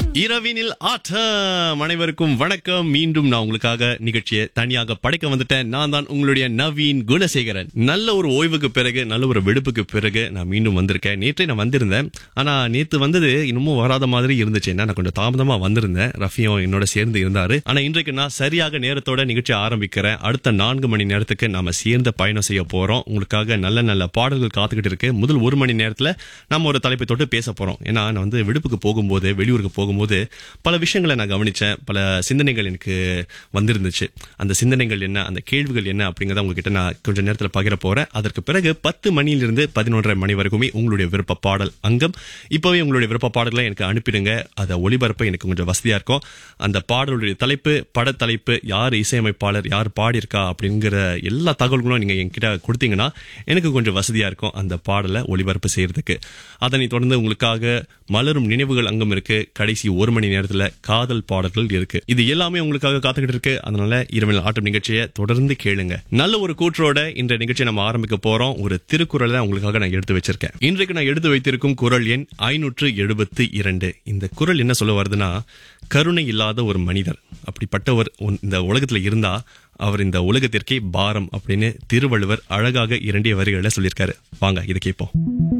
இரவினில் ஆட்டம் அனைவருக்கும் வணக்கம் மீண்டும் நான் உங்களுக்காக நிகழ்ச்சியை தனியாக படைக்க வந்துட்டேன் நான் தான் உங்களுடைய நவீன் குணசேகரன் நல்ல ஒரு ஓய்வுக்கு பிறகு நல்ல ஒரு வெடுப்புக்கு பிறகு நான் மீண்டும் வந்திருக்கேன் நேற்றே நான் வந்திருந்தேன் ஆனா நேத்து வந்தது இன்னமும் வராத மாதிரி இருந்துச்சு ஏன்னா நான் கொஞ்சம் தாமதமா வந்திருந்தேன் ரஃபியும் என்னோட சேர்ந்து இருந்தாரு ஆனா இன்றைக்கு நான் சரியாக நேரத்தோட நிகழ்ச்சி ஆரம்பிக்கிறேன் அடுத்த நான்கு மணி நேரத்துக்கு நாம சேர்ந்து பயணம் செய்ய போறோம் உங்களுக்காக நல்ல நல்ல பாடல்கள் காத்துக்கிட்டு இருக்கு முதல் ஒரு மணி நேரத்துல நம்ம ஒரு தலைப்பை தொட்டு பேச போறோம் ஏன்னா நான் வந்து விடுப்புக்கு போகும்போது வெளியூருக்கு போகும்போது பல விஷயங்களை நான் கவனிச்சேன் பல சிந்தனைகள் எனக்கு வந்திருந்துச்சு அந்த சிந்தனைகள் என்ன அந்த கேள்விகள் என்ன அப்படிங்கறத உங்ககிட்ட நான் கொஞ்ச நேரத்தில் பகிர போறேன் அதற்கு பிறகு பத்து மணியிலிருந்து பதினொன்றரை மணி வரைக்குமே உங்களுடைய விருப்ப பாடல் அங்கம் இப்பவே உங்களுடைய விருப்ப பாடல்களை எனக்கு அனுப்பிடுங்க அதை ஒளிபரப்ப எனக்கு கொஞ்சம் வசதியா இருக்கும் அந்த பாடலுடைய தலைப்பு படத்தலைப்பு யார் இசையமைப்பாளர் யார் பாடியிருக்கா அப்படிங்கிற எல்லா தகவல்களும் நீங்க என்கிட்ட கொடுத்தீங்கன்னா எனக்கு கொஞ்சம் வசதியா இருக்கும் அந்த பாடலை ஒளிபரப்பு செய்யறதுக்கு அதனை தொடர்ந்து உங்களுக்காக மலரும் நினைவுகள் அங்கம் இருக்கு கடைசி ஒரு மணி நேரத்துல காதல் பாடல்கள் இருக்கு இது எல்லாமே உங்களுக்காக காத்துக்கிட்டு இருக்கு அதனால இரவில் ஆட்டம் நிகழ்ச்சியை தொடர்ந்து கேளுங்க நல்ல ஒரு கூற்றோட இந்த நிகழ்ச்சியை நம்ம ஆரம்பிக்க போறோம் ஒரு திருக்குறளை தான் உங்களுக்காக நான் எடுத்து வச்சிருக்கேன் இன்றைக்கு நான் எடுத்து வைத்திருக்கும் குரல் எண் ஐநூற்று எழுபத்தி இரண்டு இந்த குரல் என்ன சொல்ல வருதுன்னா கருணை இல்லாத ஒரு மனிதர் அப்படிப்பட்டவர் உன்- இந்த உலகத்துல இருந்தா அவர் இந்த உலகத்திற்கே பாரம் அப்படின்னு திருவள்ளுவர் அழகாக இரண்டிய வரிகளை சொல்லியிருக்காரு வாங்க இதை கேட்போம்